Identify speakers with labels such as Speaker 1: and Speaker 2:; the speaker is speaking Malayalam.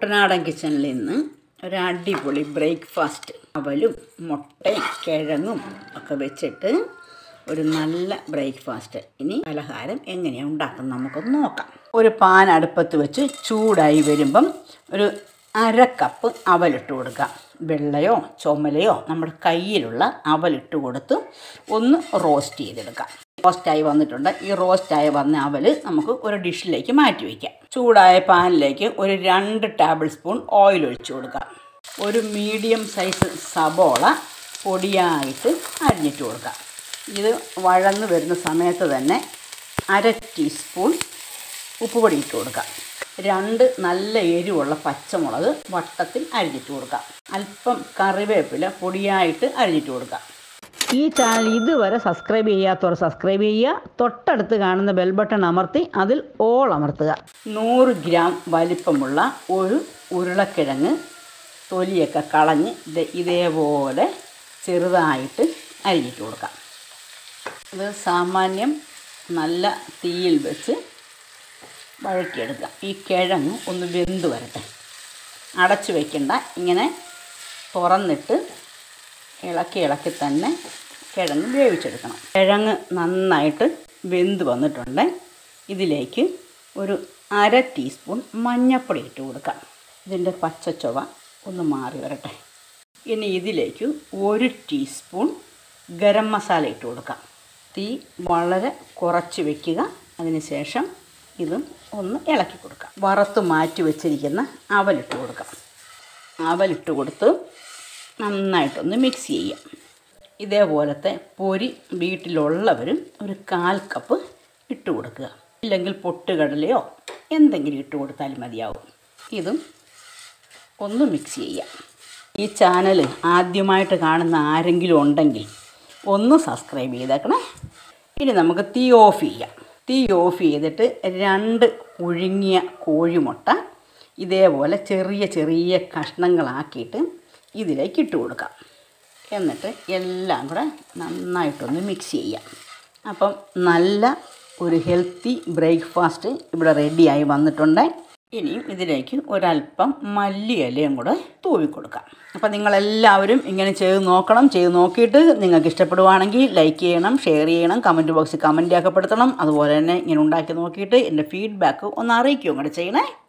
Speaker 1: കുട്ടനാടൻ കിച്ചണിൽ നിന്ന് ഒരു അടിപൊളി ബ്രേക്ക്ഫാസ്റ്റ് അവലും മുട്ടയും കിഴങ്ങും ഒക്കെ വെച്ചിട്ട് ഒരു നല്ല ബ്രേക്ക്ഫാസ്റ്റ് ഇനി പലഹാരം എങ്ങനെയാണ് ഉണ്ടാക്കുന്നത് നമുക്കൊന്ന് നോക്കാം ഒരു പാൻ അടുപ്പത്ത് വെച്ച് ചൂടായി വരുമ്പം ഒരു അര കപ്പ് അവലിട്ട് കൊടുക്കാം വെള്ളയോ ചുമലയോ നമ്മുടെ കയ്യിലുള്ള അവലിട്ട് കൊടുത്ത് ഒന്ന് റോസ്റ്റ് ചെയ്തെടുക്കാം റോസ്റ്റായി വന്നിട്ടുണ്ട് ഈ റോസ്റ്റായി വന്ന അവൽ നമുക്ക് ഒരു ഡിഷിലേക്ക് മാറ്റി വയ്ക്കാം ചൂടായ പാനിലേക്ക് ഒരു രണ്ട് ടേബിൾ സ്പൂൺ ഓയിൽ ഒഴിച്ചു കൊടുക്കാം ഒരു മീഡിയം സൈസ് സബോള പൊടിയായിട്ട് അരിഞ്ഞിട്ട് കൊടുക്കാം ഇത് വഴന്ന് വരുന്ന സമയത്ത് തന്നെ അര ടീസ്പൂൺ ഉപ്പുപൊടി ഇട്ട് കൊടുക്കാം രണ്ട് നല്ല എരിവുള്ള പച്ചമുളക് വട്ടത്തിൽ അരിഞ്ഞിട്ട് കൊടുക്കാം അല്പം കറിവേപ്പില പൊടിയായിട്ട് അരിഞ്ഞിട്ട് കൊടുക്കാം ഈ ചാനൽ ഇതുവരെ സബ്സ്ക്രൈബ് ചെയ്യാത്തവർ സബ്സ്ക്രൈബ് ചെയ്യുക തൊട്ടടുത്ത് കാണുന്ന ബെൽ ബട്ടൺ അമർത്തി അതിൽ ഓൾ അമർത്തുക നൂറ് ഗ്രാം വലിപ്പമുള്ള ഒരു ഉരുളക്കിഴങ്ങ് തൊലിയൊക്കെ കളഞ്ഞ് ദേ ഇതേപോലെ ചെറുതായിട്ട് അരിഞ്ഞിട്ട് കൊടുക്കാം ഇത് സാമാന്യം നല്ല തീയിൽ വെച്ച് വഴറ്റിയെടുക്കാം ഈ കിഴങ്ങ് ഒന്ന് വെന്ത് വരട്ടെ അടച്ചു വയ്ക്കണ്ട ഇങ്ങനെ തുറന്നിട്ട് ഇളക്കി ഇളക്കി തന്നെ കിഴങ്ങ് വേവിച്ചെടുക്കണം കിഴങ്ങ് നന്നായിട്ട് വെന്ത് വന്നിട്ടുണ്ട് ഇതിലേക്ക് ഒരു അര ടീസ്പൂൺ മഞ്ഞൾപ്പൊടി ഇട്ട് കൊടുക്കാം ഇതിൻ്റെ പച്ചച്ചുവ ഒന്ന് മാറി വരട്ടെ ഇനി ഇതിലേക്ക് ഒരു ടീസ്പൂൺ ഗരം മസാല ഇട്ട് കൊടുക്കാം തീ വളരെ കുറച്ച് വെക്കുക അതിനുശേഷം ഇതും ഒന്ന് ഇളക്കി കൊടുക്കാം വറുത്ത് മാറ്റി വെച്ചിരിക്കുന്ന അവലിട്ട് കൊടുക്കാം അവലിട്ട് കൊടുത്ത് നന്നായിട്ടൊന്ന് മിക്സ് ചെയ്യാം ഇതേപോലത്തെ പൊരി വീട്ടിലുള്ളവരും ഒരു കാൽ കപ്പ് ഇട്ട് കൊടുക്കുക ഇല്ലെങ്കിൽ പൊട്ടുകടലയോ എന്തെങ്കിലും ഇട്ട് കൊടുത്താലും മതിയാവും ഇതും ഒന്ന് മിക്സ് ചെയ്യാം ഈ ചാനൽ ആദ്യമായിട്ട് കാണുന്ന ആരെങ്കിലും ഉണ്ടെങ്കിൽ ഒന്ന് സബ്സ്ക്രൈബ് ചെയ്തേക്കണേ ഇനി നമുക്ക് തീ ഓഫ് ചെയ്യാം തീ ഓഫ് ചെയ്തിട്ട് രണ്ട് പുഴുങ്ങിയ കോഴിമുട്ട ഇതേപോലെ ചെറിയ ചെറിയ കഷ്ണങ്ങളാക്കിയിട്ട് ഇതിലേക്ക് ഇട്ട് കൊടുക്കാം എന്നിട്ട് എല്ലാം കൂടെ നന്നായിട്ടൊന്ന് മിക്സ് ചെയ്യാം അപ്പം നല്ല ഒരു ഹെൽത്തി ബ്രേക്ക്ഫാസ്റ്റ് ഇവിടെ റെഡിയായി വന്നിട്ടുണ്ട് ഇനിയും ഇതിലേക്ക് ഒരല്പം മല്ലിയിലയും കൂടെ തൂവി കൊടുക്കാം അപ്പം നിങ്ങളെല്ലാവരും ഇങ്ങനെ ചെയ്ത് നോക്കണം ചെയ്ത് നോക്കിയിട്ട് നിങ്ങൾക്ക് ഇഷ്ടപ്പെടുവാണെങ്കിൽ ലൈക്ക് ചെയ്യണം ഷെയർ ചെയ്യണം കമൻറ്റ് ബോക്സിൽ കമൻറ്റ് രേഖപ്പെടുത്തണം അതുപോലെ തന്നെ ഇങ്ങനെ ഉണ്ടാക്കി നോക്കിയിട്ട് എൻ്റെ ഫീഡ്ബാക്ക് ഒന്ന് അറിയിക്കുകയും കൂടെ ചെയ്യണേ